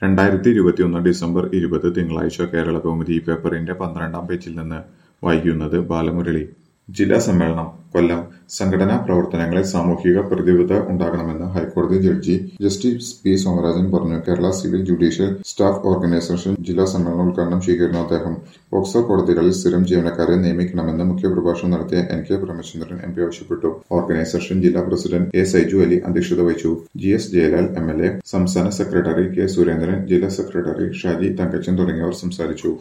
രണ്ടായിരത്തി ഇരുപത്തിയൊന്ന് ഡിസംബർ ഇരുപത് തിങ്കളാഴ്ച കേരള കൗമുദി പേപ്പറിന്റെ പന്ത്രണ്ടാം പേജിൽ നിന്ന് വായിക്കുന്നത് ബാലമുരളി ജില്ലാ സമ്മേളനം കൊല്ലം സംഘടനാ പ്രവർത്തനങ്ങളിൽ സാമൂഹിക പ്രതിബദ്ധത ഉണ്ടാകണമെന്ന് ഹൈക്കോടതി ജഡ്ജി ജസ്റ്റിസ് പി സോമരാജൻ പറഞ്ഞു Kerala civil judicial staff organisation ജില്ലാ സമ്മേളനം ഉദ്ഘാടനം ചെയ്യുകയായിരുന്നു അദ്ദേഹം പോക്സോ കോടതികളിൽ സ്ഥിരം ജീവനക്കാരെ നിയമിക്കണമെന്ന് മുഖ്യപ്രഭാഷണം നടത്തിയ N K Premachandran M P ആവശ്യപ്പെട്ടു ഓർഗനൈസേഷൻ ജില്ലാ പ്രസിഡന്റ് എ സൈജു അലി അധ്യക്ഷത വഹിച്ചു G S Jayalal M L A സംസ്ഥാന സെക്രട്ടറി കെ സുരേന്ദ്രൻ ജില്ലാ സെക്രട്ടറി ഷാജി തങ്കച്ചൻ തുടങ്ങിയവർ സംസാരിച്ചു